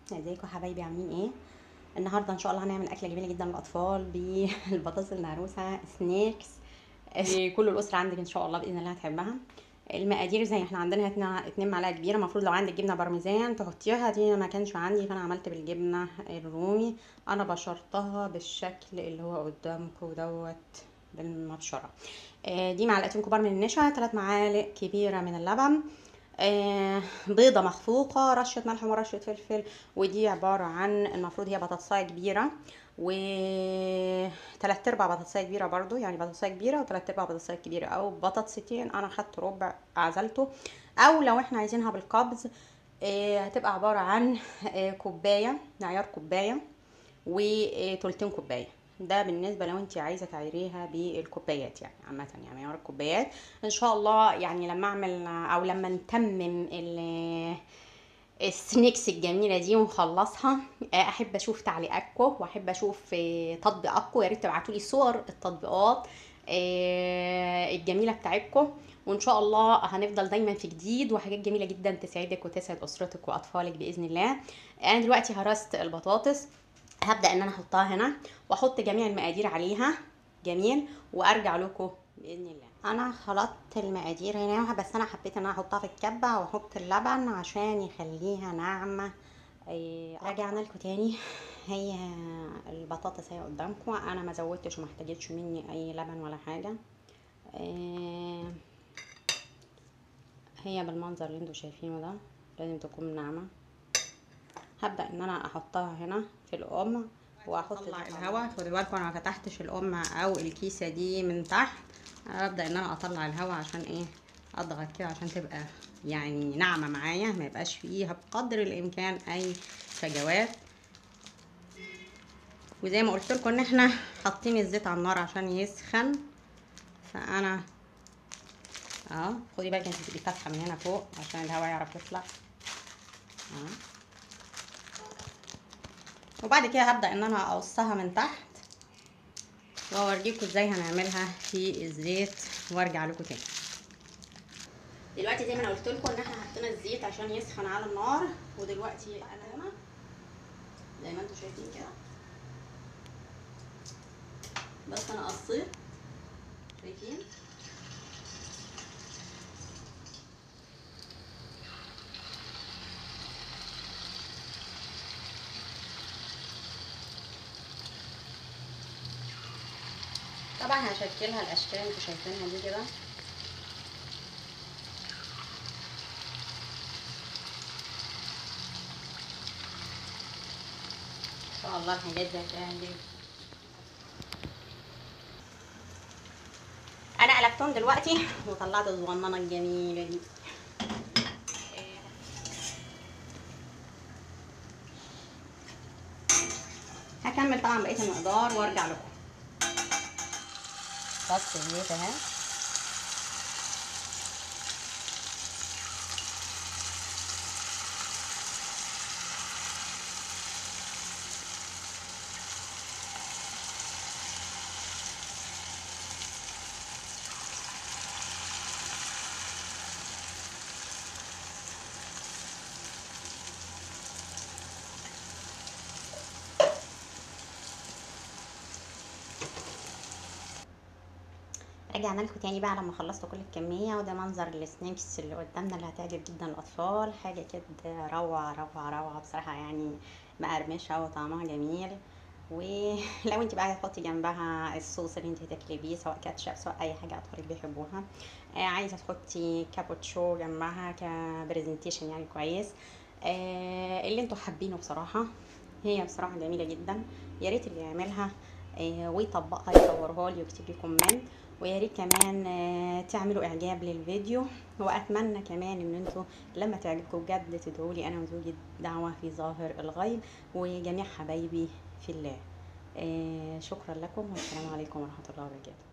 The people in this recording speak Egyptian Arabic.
ازيكم حبايبي عاملين ايه النهارده ان شاء الله هنعمل اكله جميله جدا للاطفال بالبطاطس المهروسه سنيكس إيه، كل الاسره عندك ان شاء الله باذن الله هتحبها المقادير زي احنا عندنا هنا اتنين معلقه كبيره المفروض لو عندك جبنه بارميزان تحطيها دي ما كانش عندي فانا عملت بالجبنه الرومي انا بشرتها بالشكل اللي هو قدامكم دوت بالمبشره آه، دي معلقتين كبار من النشا ثلاث معالق كبيره من اللبن آه، بيضة مخفوقة رشة ملح ورشة فلفل ودي عبارة عن المفروض هي بطاطساية كبيرة و تلات ارباع بطاطساية كبيرة برضو يعني بطاطساية كبيرة وتلات ارباع بطاطساية كبيرة او بطاطستين انا خدت ربع عزلته او لو احنا عايزينها بالقبض آه، هتبقى عبارة عن آه، كوباية معيار كوباية وتلتين كوباية ده بالنسبه لو انت عايزه تعيريها بالكوبايات يعني عامه يعني معيار الكوبايات ان شاء الله يعني لما اعمل او لما نتمم ال السنيكس الجميله دي ونخلصها احب اشوف تعليقاتكم واحب اشوف تطبيقاتكم يا ريت تبعتوا لي صور التطبيقات الجميله بتاعتكم وان شاء الله هنفضل دايما في جديد وحاجات جميله جدا تسعدك وتسعد اسرتك واطفالك باذن الله انا دلوقتي هرست البطاطس هبدا ان انا احطها هنا واحط جميع المقادير عليها جميل وارجع لكم باذن الله انا خلطت المقادير هنا بس انا حبيت ان انا احطها في الكبه واحط اللبن عشان يخليها ناعمه رجعنا لكم تاني هي البطاطس هي قدامكم انا ما زودتش وما احتاجتش مني اي لبن ولا حاجه هي بالمنظر اللي انتوا شايفينه ده لازم تكون ناعمه هبدا ان انا احطها هنا في الام واحط اطلع الهواء خدوا بالكم انا ما فتحتش الام او الكيسه دي من تحت انا ببدا ان انا اطلع الهواء عشان ايه اضغط كده عشان تبقى يعني ناعمه معايا ما يبقاش فيها بقدر الامكان اي فجوات وزي ما قلت لكم ان احنا حاطين الزيت على النار عشان يسخن فانا اه خدي بالك انت تبقي فاتحه من هنا فوق عشان الهواء يعرف يطلع اه وبعد كده هبدا ان انا اقصها من تحت واوريكم ازاي هنعملها في الزيت وارجع لكم تاني دلوقتي زي ما انا قلت لكم ان احنا حطينا الزيت عشان يسخن على النار ودلوقتي انا هنا زي ما انتم شايفين كده بس انا قصيت شايفين طبعا هشكلها الاشكال اللي انتوا شايفينها دي كده ان شاء الله الحاجات دي هتعجب انا قلبتهم دلوقتي وطلعت الصغننه الجميله دي هكمل طبعا بقيه المقدار وارجع لكم بس الزيت اهي رجعنا لكم تاني بقى لما خلصت كل الكميه وده منظر السناكس اللي قدامنا اللي هتعجب جدا الاطفال حاجه كده روعه روعه روعه بصراحه يعني مقرمشه وطعمها جميل ولو انت بقى هتحطي جنبها الصوص اللي انت هتاكلي بيه سواء كاتشب سواء اي حاجه اطفالك بيحبوها آه عايزه تحطي كابوتشو جنبها كبرزنتيشن يعني كويس آه اللي انتوا حابينه بصراحه هي بصراحه جميله جدا يا ريت اللي يعملها آه ويطبقها يصورها لي ويكتب لي كومنت ويا ريت كمان تعملوا اعجاب للفيديو واتمنى كمان ان انتوا لما تعجبكم بجد تدعوا لي انا وزوجي دعوه في ظاهر الغيب وجميع حبايبي في الله شكرا لكم والسلام عليكم ورحمه الله وبركاته